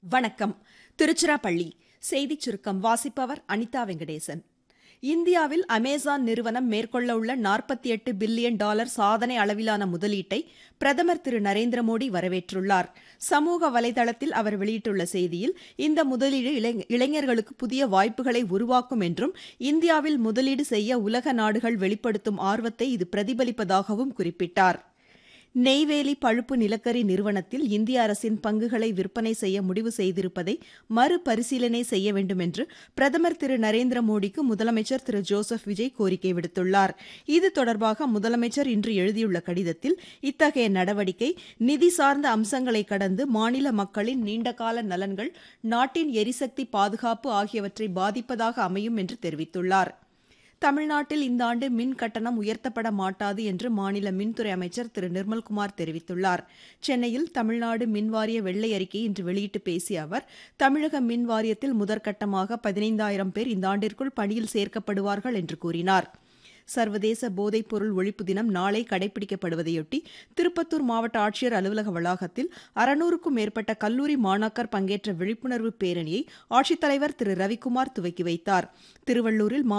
வணக்கம் திருச்சிராப்பள்ளி செய்திச் சுருக்கம் வாசிப்பவர் அனிதா வெங்கடேசன் இந்தியாவில் அமேசான் நிறுவனம் மேற்கொள்ள உள்ள நாற்பத்தி எட்டு பில்லியன் டாலர் சாதனை அளவிலான முதலீட்டை பிரதமர் திரு நரேந்திர மோடி வரவேற்றுள்ளார் சமூக வலைதளத்தில் அவர் வெளியிட்டுள்ள செய்தியில் இந்த முதலீடு இளைஞர்களுக்கு புதிய வாய்ப்புகளை உருவாக்கும் என்றும் இந்தியாவில் முதலீடு செய்ய உலக நாடுகள் வெளிப்படுத்தும் ஆர்வத்தை இது பிரதிபலிப்பதாகவும் குறிப்பிட்டார் நெய்வேலி பழுப்பு நிலக்கரி நிறுவனத்தில் இந்திய அரசின் பங்குகளை விற்பனை செய்ய முடிவு செய்திருப்பதை மறுபரிசீலனை செய்ய வேண்டும் என்று பிரதமர் திரு நரேந்திர மோடிக்கு முதலமைச்சர் திரு ஜோசப் விஜய் கோரிக்கை விடுத்துள்ளார் இது தொடர்பாக முதலமைச்சர் இன்று எழுதியுள்ள கடிதத்தில் இத்தகைய நடவடிக்கை நிதி சார்ந்த அம்சங்களை கடந்து மாநில மக்களின் நீண்டகால நலன்கள் நாட்டின் எரிசக்தி பாதுகாப்பு ஆகியவற்றை பாதிப்பதாக அமையும் என்று தெரிவித்துள்ளார் தமிழ்நாட்டில் இந்த ஆண்டு மின் கட்டணம் உயர்த்தப்பட மாட்டாது என்று மாநில மின்துறை அமைச்சர் திரு நிர்மல்குமார் தெரிவித்துள்ளார் சென்னையில் தமிழ்நாடு மின்வாரிய வெள்ளை அறிக்கையை இன்று வெளியிட்டு பேசிய அவர் தமிழக மின் வாரியத்தில் முதற்கட்டமாக பதினைந்தாயிரம் பேர் இந்த ஆண்டிற்குள் பணியில் சேர்க்கப்படுவார்கள் என்று கூறினார் சர்வதேச போதைப்பொருள் ஒழிப்பு தினம் நாளை கடைபிடிக்கப்படுவதையொட்டி திருப்பத்தூர் மாவட்ட ஆட்சியர் அலுவலக வளாகத்தில் அறுநூறுக்கும் மேற்பட்ட கல்லூரி மாணாக்கர் பங்கேற்ற விழிப்புணர்வு பேரணியை ஆட்சித்தலைவர் திரு ரவிக்குமார் துவக்கி வைத்தார் திருவள்ளூரில்